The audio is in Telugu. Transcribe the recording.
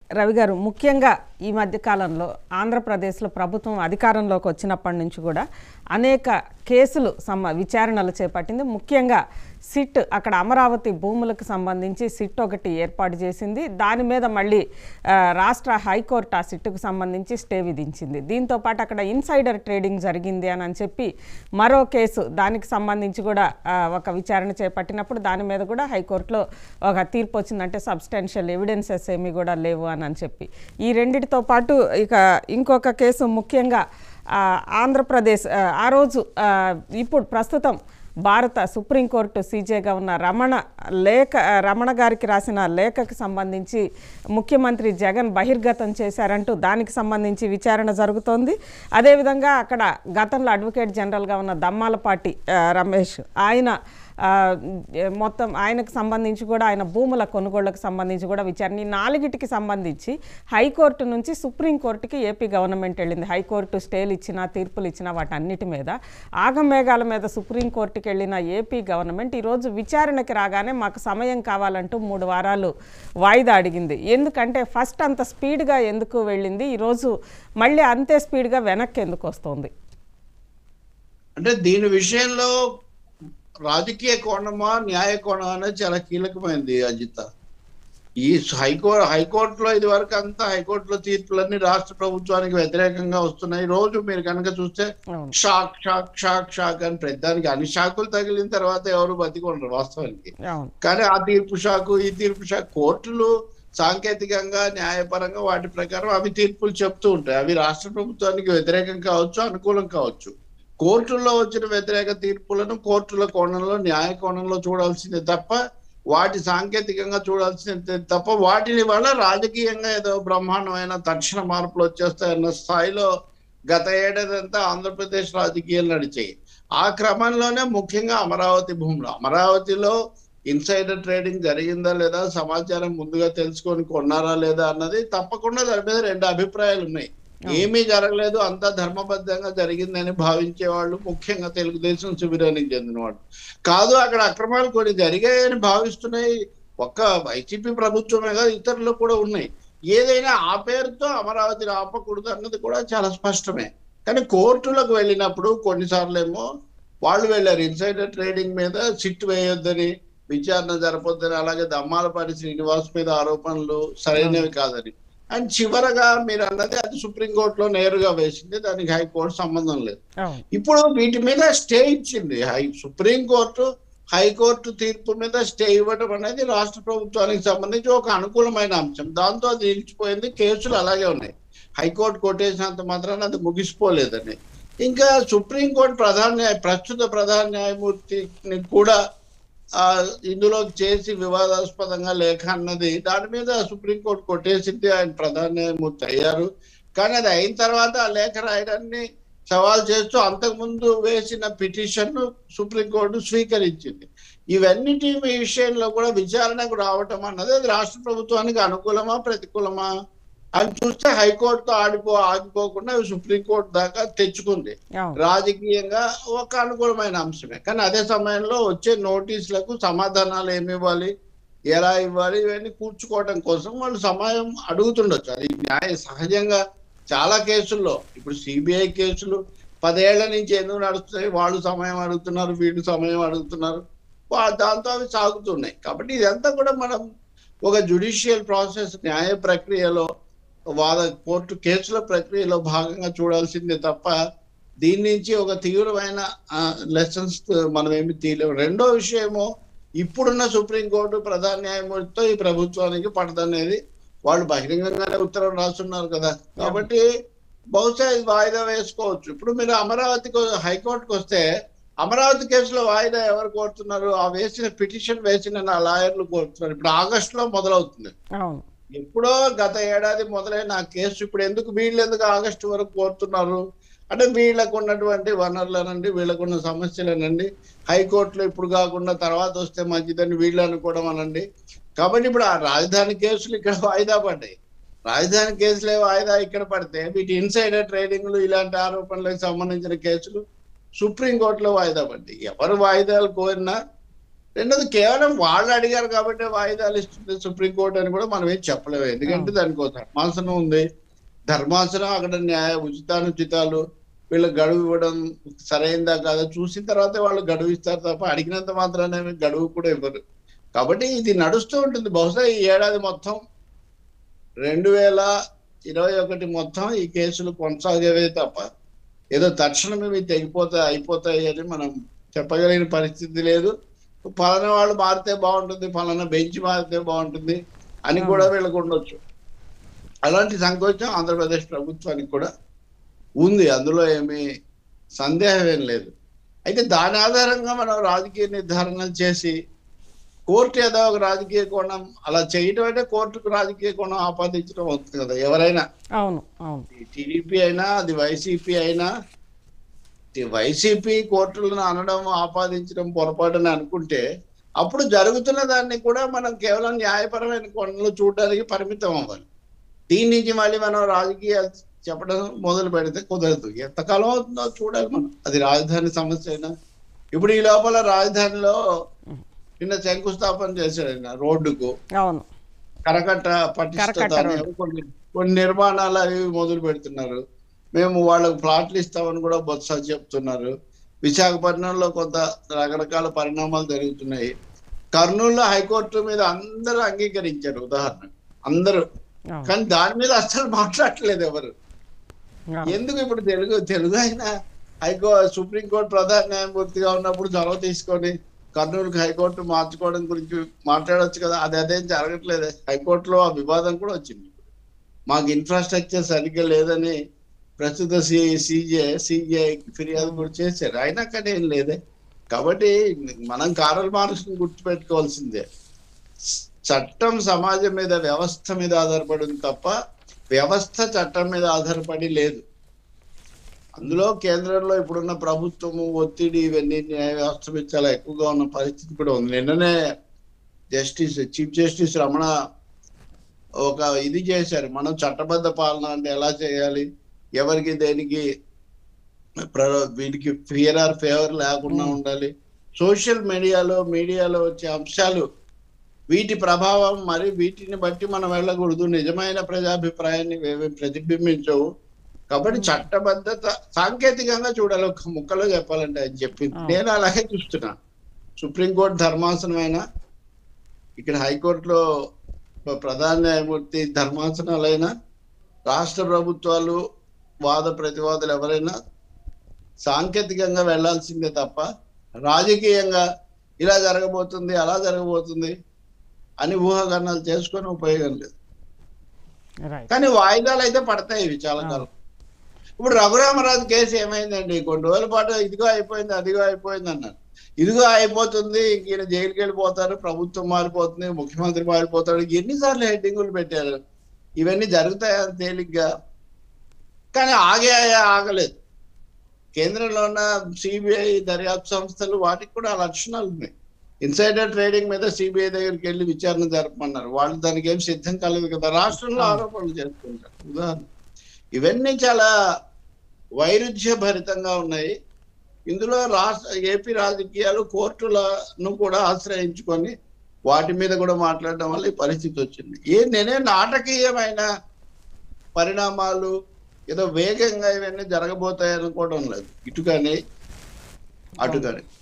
రవి గారు ముఖ్యంగా ఈ మధ్య కాలంలో ఆంధ్రప్రదేశ్లో ప్రభుత్వం అధికారంలోకి వచ్చినప్పటి నుంచి కూడా అనేక కేసులు సమ విచారణలు చేపట్టింది ముఖ్యంగా సిట్ అక్కడ అమరావతి భూములకు సంబంధించి సిట్ ఒకటి ఏర్పాటు చేసింది దాని మీద మళ్ళీ ఆ, రాష్ట్ర హైకోర్టు ఆ సిట్టుకు సంబంధించి స్టే విధించింది దీంతో పాటు అక్కడ ఇన్సైడర్ ట్రేడింగ్ జరిగింది అని అని చెప్పి మరో కేసు దానికి సంబంధించి కూడా ఆ, ఒక విచారణ చేపట్టినప్పుడు దాని మీద కూడా హైకోర్టులో ఒక తీర్పు వచ్చిందంటే సబ్స్టాన్షియల్ ఎవిడెన్సెస్ ఏమీ కూడా లేవు అని అని చెప్పి ఈ రెండిటితో పాటు ఇక ఇంకొక కేసు ముఖ్యంగా ఆ, ఆంధ్రప్రదేశ్ ఆ, ఆ రోజు ఆ, ఇప్పుడు ప్రస్తుతం భారత సుప్రీంకోర్టు సీజేగా ఉన్న రమణ లేఖ రమణ గారికి రాసిన లేఖకు సంబంధించి ముఖ్యమంత్రి జగన్ బహిర్గతం చేశారంటూ దానికి సంబంధించి విచారణ జరుగుతోంది అదేవిధంగా అక్కడ గతంలో అడ్వకేట్ జనరల్గా ఉన్న దమ్మాలపాటి ఆ, రమేష్ ఆయన ఆ, మొత్తం ఆయనకు సంబంధించి కూడా ఆయన భూముల కొనుగోళ్లకు సంబంధించి కూడా విచారణ ఈ నాలుగిటికి సంబంధించి హైకోర్టు నుంచి సుప్రీంకోర్టుకి ఏపీ గవర్నమెంట్ వెళ్ళింది హైకోర్టు స్టేలు ఇచ్చిన తీర్పులు ఇచ్చిన వాటన్నిటి మీద ఆగమేఘాల మీద సుప్రీంకోర్టుకి వెళ్ళిన ఏపీ గవర్నమెంట్ ఈరోజు విచారణకి రాగానే మాకు సమయం కావాలంటూ మూడు వారాలు వాయిదా అడిగింది ఎందుకంటే ఫస్ట్ అంత స్పీడ్గా ఎందుకు వెళ్ళింది ఈరోజు మళ్ళీ అంతే స్పీడ్గా వెనక్కి ఎందుకు వస్తుంది అంటే దీని విషయంలో రాజకీయ కోణమా న్యాయ కోణమా అనేది చాలా కీలకమైనది అజిత ఈ హైకో హైకోర్టులో ఇది వరకు అంతా హైకోర్టులో తీర్పులన్నీ రాష్ట్ర ప్రభుత్వానికి వ్యతిరేకంగా వస్తున్నాయి రోజు మీరు కనుక చూస్తే అవును షాక్ షాక్ షాక్ షాక్ అని ప్రతిదానికి అన్ని షాకులు తగిలిన తర్వాత ఎవరు బతికొండరు వాస్తవానికి అవును కానీ ఆ తీర్పు షాకు ఈ తీర్పు షాక్ కోర్టులు సాంకేతికంగా న్యాయపరంగా వాటి ప్రకారం అవి తీర్పులు చెప్తూ ఉంటాయి అవి రాష్ట్ర ప్రభుత్వానికి వ్యతిరేకం కావచ్చు అనుకూలం కావచ్చు కోర్టుల్లో వచ్చిన వ్యతిరేక తీర్పులను కోర్టుల కోణంలో న్యాయ కోణంలో చూడాల్సిందే తప్ప వాటి సాంకేతికంగా చూడాల్సిందే తప్ప వాటిని వల్ల రాజకీయంగా ఏదో బ్రహ్మాండమైన తక్షణ మార్పులు వచ్చేస్తాయన్న స్థాయిలో గత ఏడాది అంతా ఆంధ్రప్రదేశ్ రాజకీయాలు నడిచాయి ఆ క్రమంలోనే ముఖ్యంగా అమరావతి భూములు అమరావతిలో ఇన్సైడర్ ట్రేడింగ్ జరిగిందా లేదా సమాచారం ముందుగా తెలుసుకొని కొన్నారా లేదా అన్నది తప్పకుండా దాని మీద రెండు అభిప్రాయాలు ఉన్నాయి ఏమీ జరగలేదు అంతా ధర్మబద్ధంగా జరిగిందని భావించే వాళ్ళు ముఖ్యంగా తెలుగుదేశం శిబిరానికి చెందిన వాళ్ళు కాదు అక్కడ అక్రమాలు కొన్ని జరిగాయని భావిస్తున్నాయి ఒక్క వైసీపీ ప్రభుత్వమే కాదు ఇతరులు కూడా ఉన్నాయి ఏదైనా ఆ పేరుతో అమరావతిని ఆపకూడదు అన్నది కూడా చాలా స్పష్టమే కానీ కోర్టులకు వెళ్ళినప్పుడు కొన్నిసార్లు ఏమో వాళ్ళు వెళ్ళారు ఇన్సైడర్ ట్రేడింగ్ మీద సిట్ వేయొద్దని విచారణ జరపొద్దని అలాగే దమ్మాలపాటి శ్రీనివాస్ మీద ఆరోపణలు సరైనవి కాదని అండ్ చివరగా మీరు అన్నది అది సుప్రీంకోర్టులో నేరుగా వేసింది దానికి హైకోర్టు సంబంధం లేదు అవును ఇప్పుడు వీటి మీద స్టే ఇచ్చింది హై సుప్రీంకోర్టు హైకోర్టు తీర్పు మీద స్టే ఇవ్వడం అనేది రాష్ట్ర ప్రభుత్వానికి సంబంధించి ఒక అనుకూలమైన అంశం దాంతో అది నిలిచిపోయింది కేసులు అలాగే ఉన్నాయి హైకోర్టు కొట్టేసినంత మాత్రాన అది ముగిసిపోలేదని ఇంకా సుప్రీంకోర్టు ప్రధాన న్యాయ ప్రస్తుత ప్రధాన న్యాయమూర్తిని కూడా ఆ ఇందులో చేసి వివాదాస్పదంగా లేఖ అన్నది దాని మీద సుప్రీంకోర్టు కొట్టేసింది ఆయన ప్రధాన న్యాయమూర్తి అయ్యారు కానీ అది అయిన తర్వాత ఆ లేఖ రాయడాన్ని సవాల్ చేస్తూ అంతకుముందు వేసిన పిటిషన్ సుప్రీంకోర్టు స్వీకరించింది ఇవన్నిటి విషయంలో కూడా విచారణకు రావటం అన్నది అది రాష్ట్ర ప్రభుత్వానికి అనుకూలమా ప్రతికూలమా అని చూస్తే హైకోర్టుతో ఆడిపో ఆగిపోకుండా అవి సుప్రీంకోర్టు దాకా తెచ్చుకుంది అవును రాజకీయంగా ఒక అనుకూలమైన అంశమే కానీ అదే సమయంలో వచ్చే నోటీసులకు సమాధానాలు ఏమి ఇవ్వాలి ఎలా ఇవ్వాలి ఇవన్నీ కూర్చుకోవడం కోసం వాళ్ళు సమయం అడుగుతుండొచ్చు అది న్యాయ సహజంగా చాలా కేసుల్లో ఇప్పుడు సిబిఐ కేసులు పదేళ్ల నుంచి ఎందుకు నడుస్తున్నాయి వాళ్ళు సమయం అడుగుతున్నారు వీళ్ళు సమయం అడుగుతున్నారు వా- దాంతో అవి సాగుతున్నాయి కాబట్టి ఇదంతా కూడా మనం ఒక జుడిషియల్ ప్రాసెస్ న్యాయ ప్రక్రియలో వాద కోర్టు కేసుల ప్రక్రియలో భాగంగా చూడాల్సిందే తప్ప దీని నుంచి ఒక తీవ్రమైన లెసన్స్ మనం ఏమి తీయలేము రెండో విషయము ఇప్పుడున్న సుప్రీంకోర్టు ప్రధాన న్యాయమూర్తితో ఈ ప్రభుత్వానికి పడదనేది వాళ్ళు బహిరంగంగానే ఉత్తరం రాస్తున్నారు కదా కాబట్టి బహుశా ఇది వాయిదా వేసుకోవచ్చు ఇప్పుడు మీరు అమరావతికి హైకోర్టుకు వస్తే అమరావతి కేసులో వాయిదా ఎవరు కోరుతున్నారు ఆ వేసిన పిటిషన్ వేసిన నా లాయర్లు కోరుతున్నారు ఇప్పుడు ఆగస్ట్ లో మొదలవుతుంది అవును ఎప్పుడో గత ఏడాది మొదలైన ఆ కేసు ఇప్పుడు ఎందుకు వీళ్ళు ఎందుకు ఆగస్టు వరకు కోరుతున్నారు అంటే వీళ్ళకు ఉన్నటువంటి వనరులనండి వీళ్ళకు ఉన్న సమస్యలనండి హైకోర్టులో ఇప్పుడు కాకుండా తర్వాత వస్తే మంచిదని వీళ్ళు అనుకోవడం అనండి కాబట్టి ఇప్పుడు ఆ రాజధాని కేసులు ఇక్కడ వాయిదా పడ్డాయి రాజధాని కేసులే వాయిదా ఇక్కడ పడితే వీటి ఇన్సైడర్ ట్రేడింగ్లు ఇలాంటి ఆరోపణలకు సంబంధించిన కేసులు సుప్రీంకోర్టులో వాయిదా పడ్డాయి ఎవరు వాయిదాలు కోరినా రెండోది కేవలం వాళ్ళు అడిగారు కాబట్టి వాయిదాలు ఇస్తుంది సుప్రీంకోర్టు అని కూడా మనం ఏం చెప్పలేము ఎందుకంటే దానికి ఒక ధర్మాసనం ఉంది ధర్మాసనం అక్కడ న్యాయ ఉచితానుచితాలు వీళ్ళకి గడువు ఇవ్వడం సరైందా కాదా చూసిన తర్వాత వాళ్ళు గడువు ఇస్తారు తప్ప అడిగినంత మాత్రానే గడువు కూడా ఇవ్వరు కాబట్టి ఇది నడుస్తూ ఉంటుంది బహుశా ఈ ఏడాది మొత్తం రెండు వేల ఇరవై ఒకటి మొత్తం ఈ కేసులు కొనసాగేవే తప్ప ఏదో తక్షణమే ఇవి తెగిపోతాయి అయిపోతాయి అని మనం చెప్పగలిగిన పరిస్థితి లేదు ఫలానా వాళ్ళు మారితే బాగుంటుంది ఫలానా బెంచ్ మారితే బాగుంటుంది అని కూడా వీళ్ళకు ఉండొచ్చు అలాంటి సంకోచం ఆంధ్రప్రదేశ్ ప్రభుత్వానికి కూడా ఉంది అందులో ఏమీ సందేహం ఏం లేదు అయితే దాని ఆధారంగా మనం రాజకీయ నిర్ధారణలు చేసి కోర్టు ఏదో ఒక రాజకీయ కోణం అలా చేయటం అంటే కోర్టుకు రాజకీయ కోణం ఆపాదించడం అవుతుంది కదా ఎవరైనా అవును అవును టీడీపీ అయినా అది వైసీపీ అయినా టి- వైసీపీ కోర్టులను అనడం ఆపాదించడం పొరపాటుని అనుకుంటే అప్పుడు జరుగుతున్న దాన్ని కూడా మనం కేవలం న్యాయపరమైన కోణంలో చూడడానికి పరిమితం అవ్వాలి దీని నుంచి మళ్ళీ మనం రాజకీయాలు చెప్పడం మొదలు పెడితే కుదరదు ఎంతకాలం అవుతుందో చూడాలి మనం అది రాజధాని సమస్య అయినా ఇప్పుడు ఈ లోపల రాజధానిలో నిన్న శంకుస్థాపన చేశాడు ఆయన రోడ్డుకు అవును కరకట్ట పటిష్టత కరకట్ట అనేవి కొన్ని కొన్ని నిర్మాణాలు అవి మొదలు పెడుతున్నారు మేము వాళ్ళకు ప్లాట్లు ఇస్తామని కూడా బొత్స చెప్తున్నారు విశాఖపట్నంలో కొంత రకరకాల పరిణామాలు జరుగుతున్నాయి కర్నూలులో హైకోర్టు మీద అందరూ అంగీకరించారు ఉదాహరణ అందరూ అవును కానీ దాని మీద అస్సలు మాట్లాడట్లేదు ఎవరు అవును. ఎందుకు ఇప్పుడు తెలుగు తెలుగు అయినా హైకో సుప్రీంకోర్టు ప్రధాన న్యాయమూర్తిగా ఉన్నప్పుడు చొరవ తీసుకొని కర్నూలుకి హైకోర్టు మార్చుకోవడం గురించి మాట్లాడొచ్చు కదా అది అదేం జరగట్లేదు హైకోర్టులో ఆ వివాదం కూడా వచ్చింది మాకు ఇన్ఫ్రాస్ట్రక్చర్ సరిగ్గా లేదని ప్రస్తుత సి సిజే సిజే ఫిర్యాదు కూడా చేశారు అయినా కానీ ఏం లేదే కాబట్టి మనం కారల్ మార్క్స్ని గుర్తుపెట్టుకోవాల్సిందే చట్టం సమాజం మీద వ్యవస్థ మీద ఆధారపడింది తప్ప వ్యవస్థ చట్టం మీద ఆధారపడి లేదు అందులో కేంద్రంలో ఇప్పుడున్న ప్రభుత్వము ఒత్తిడి ఇవన్నీ న్యాయ వ్యవస్థ మీద చాలా ఎక్కువగా ఉన్న పరిస్థితి కూడా ఉంది నిన్ననే జస్టిస్ చీఫ్ జస్టిస్ రమణ ఒక ఇది చేశారు మనం చట్టబద్ధ పాలన అంటే ఎలా చేయాలి ఎవరికి దేనికి ప్ర- వీటికి ఫియర్ ఆర్ ఫేవర్ లేకుండా ఉండాలి సోషల్ మీడియాలో మీడియాలో వచ్చే అంశాలు వీటి ప్రభావం మరి వీటిని బట్టి మనం వెళ్ళకూడదు నిజమైన ప్రజాభిప్రాయాన్ని ఏవి ప్రతిబింబించవు కాబట్టి చట్టబద్ధత సాంకేతికంగా చూడాలి ఒక ముక్కలో చెప్పాలంటే ఆయన చెప్పింది ఆ. నేను అలాగే చూస్తున్నా సుప్రీంకోర్టు ధర్మాసనమైన ఇక్కడ హైకోర్టులో ప్రధాన న్యాయమూర్తి ధర్మాసనాలైనా రాష్ట్ర ప్రభుత్వాలు వాద ప్రతివాదులు ఎవరైనా సాంకేతికంగా వెళ్ళాల్సిందే తప్ప రాజకీయంగా ఇలా జరగబోతుంది అలా జరగబోతుంది అని ఊహాగానాలు చేసుకొని ఉపయోగం లేదు రైట్ కానీ వాయిదాలు అయితే పడతాయి ఇవి చాలా కాలం ఇప్పుడు రఘురామరాజు కేసు ఏమైందండి కొన్ని రోజుల పాటు ఇదిగో అయిపోయింది అదిగో అయిపోయింది అన్నారు ఇదిగో అయిపోతుంది ఇంక ఈయన జైలుకి వెళ్ళిపోతారు ప్రభుత్వం మారిపోతుంది ముఖ్యమంత్రి మారిపోతాడు ఎన్నిసార్లు హెడ్డింగులు పెట్టారు ఇవన్నీ జరుగుతాయా తేలిగ్గా కానీ ఆగే ఆగలేదు కేంద్రంలో ఉన్న సిబిఐ దర్యాప్తు సంస్థలు వాటికి కూడా ఆ లక్షణాలు ఉన్నాయి ఇన్సైడర్ ట్రేడింగ్ మీద సిబిఐ దగ్గరికి వెళ్ళి విచారణ జరపమన్నారు వాళ్ళు దానికి ఏం సిద్ధం కాలేదు కదా రాష్ట్రంలో ఆరోపణలు చేస్తుంటారు ఉదాహరణ ఇవన్నీ చాలా వైరుధ్య భరితంగా ఉన్నాయి ఇందులో రాష్ట్ర ఏపీ రాజకీయాలు కోర్టులను కూడా ఆశ్రయించుకొని వాటి మీద కూడా మాట్లాడడం వల్ల ఈ పరిస్థితి వచ్చింది ఏ నేనే నాటకీయమైన పరిణామాలు ఏదో వేగంగా ఇవన్నీ జరగబోతాయి అనుకోవడం లేదు ఇటు కానీ అటు కానీ